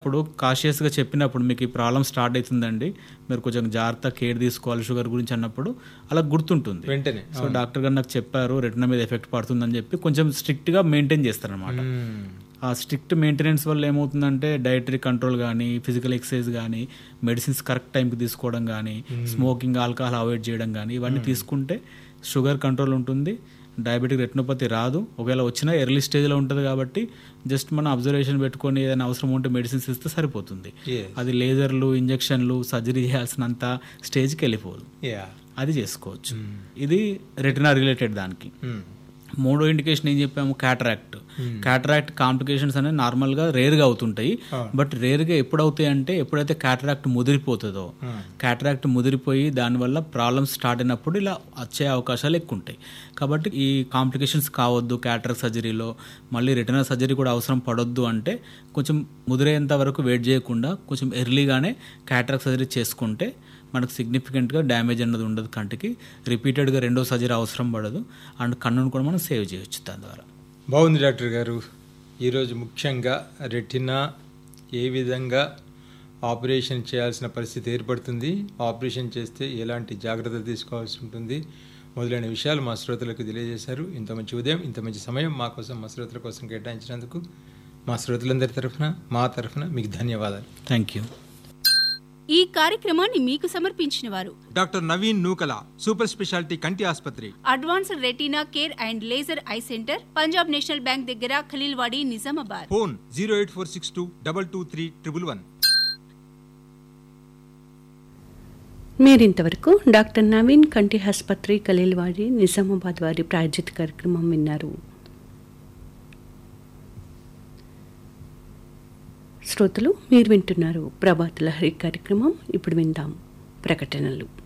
అప్పుడు కాషియస్గా చెప్పినప్పుడు మీకు ఈ ప్రాబ్లం స్టార్ట్ అవుతుందండి మీరు కొంచెం జాగ్రత్త కేర్ తీసుకోవాలి షుగర్ గురించి అన్నప్పుడు అలా గుర్తుంటుంది వెంటనే సో డాక్టర్ గారు నాకు చెప్పారు రెటినా మీద ఎఫెక్ట్ పడుతుందని చెప్పి కొంచెం స్ట్రిక్ట్గా మెయింటైన్ చేస్తారనమాట మ్మ్. ఆ స్ట్రిక్ట్ మెయింటెనెన్స్ వల్ల ఏమవుతుందంటే డైటరీ కంట్రోల్ కానీ ఫిజికల్ ఎక్సర్సైజ్ కానీ మెడిసిన్స్ కరెక్ట్ టైంకి తీసుకోవడం కానీ స్మోకింగ్ ఆల్కహాల్ అవాయిడ్ చేయడం కానీ ఇవన్నీ తీసుకుంటే షుగర్ కంట్రోల్ ఉంటుంది డయాబెటిక్ రెటినోపతి రాదు ఒకవేళ వచ్చినా ఎర్లీ స్టేజ్లో ఉంటుంది కాబట్టి జస్ట్ మనం అబ్జర్వేషన్ పెట్టుకొని ఏదైనా అవసరం ఉంటే మెడిసిన్స్ ఇస్తే సరిపోతుంది Yes. అది లేజర్లు ఇంజెక్షన్లు సర్జరీ చేయాల్సినంత స్టేజ్కి వెళ్ళిపోదు యా అది చేసుకోవచ్చు ఇది రెటినా రిలేటెడ్ దానికి మ్మ్. మూడో ఇండికేషన్ ఏం చెప్పాము క్యాటరాక్ట్ క్యాటరాక్ట్ కాంప్లికేషన్స్ అనేవి నార్మల్గా రేర్గా అవుతుంటాయి బట్ రేర్గా ఎప్పుడు అవుతాయి అంటే ఎప్పుడైతే క్యాటరాక్ట్ ముదిరిపోతుందో క్యాటరాక్ట్ ముదిరిపోయి దానివల్ల ప్రాబ్లమ్స్ స్టార్ట్ అయినప్పుడు ఇలా వచ్చే అవకాశాలు ఎక్కువ ఉంటాయి కాబట్టి ఈ కాంప్లికేషన్స్ కావద్దు క్యాటరాక్ట్ సర్జరీలో మళ్ళీ రిటర్నల్ సర్జరీ కూడా అవసరం పడొద్దు అంటే కొంచెం ముదిరేంత వరకు వెయిట్ చేయకుండా కొంచెం ఎర్లీగానే క్యాటరాక్ట్ సర్జరీ చేసుకుంటే మనకు సిగ్నిఫికెంట్గా డ్యామేజ్ అన్నది ఉండదు కంటికి రిపీటెడ్గా రెండో సర్జరీ అవసరం పడదు అండ్ కన్నును కూడా మనం సేవ్ చేయొచ్చు దాని ద్వారా బాగుంది డాక్టర్ గారు ఈరోజు ముఖ్యంగా రెటినా ఏ విధంగా ఆపరేషన్ చేయాల్సిన పరిస్థితి ఏర్పడుతుంది ఆపరేషన్ చేస్తే ఎలాంటి జాగ్రత్తలు తీసుకోవాల్సి ఉంటుంది మొదలైన విషయాలు మా శ్రోతలకు తెలియజేశారు ఇంత మంచి ఉదయం ఇంత మంచి సమయం మా కోసం మా శ్రోతల కోసం కేటాయించినందుకు మా శ్రోతలందరి తరఫున మా తరఫున మీకు ధన్యవాదాలు థ్యాంక్ యూ ఈ కార్యక్రమాన్ని మీకు సమర్పించిన వారు doctor Naveen Nookala super speciality కంటి ఆసుపత్రి advanced retina care and laser eye centre Punjab National Bank దగ్గర Khaleelwadi Nizamabad phone zero eight four six two double two three triple one మీరింతవరకు డాక్టర్ నవీన్ కంటి ఆసుపత్రి కలీల్వాడి నిజామాబాద్ వారి ప్రాయోజిత కార్యక్రమం విన్నారు శ్రోతలు మీరు వింటున్నారు ప్రభాత్ లహరి కార్యక్రమం ఇప్పుడు విందాం ప్రకటనలు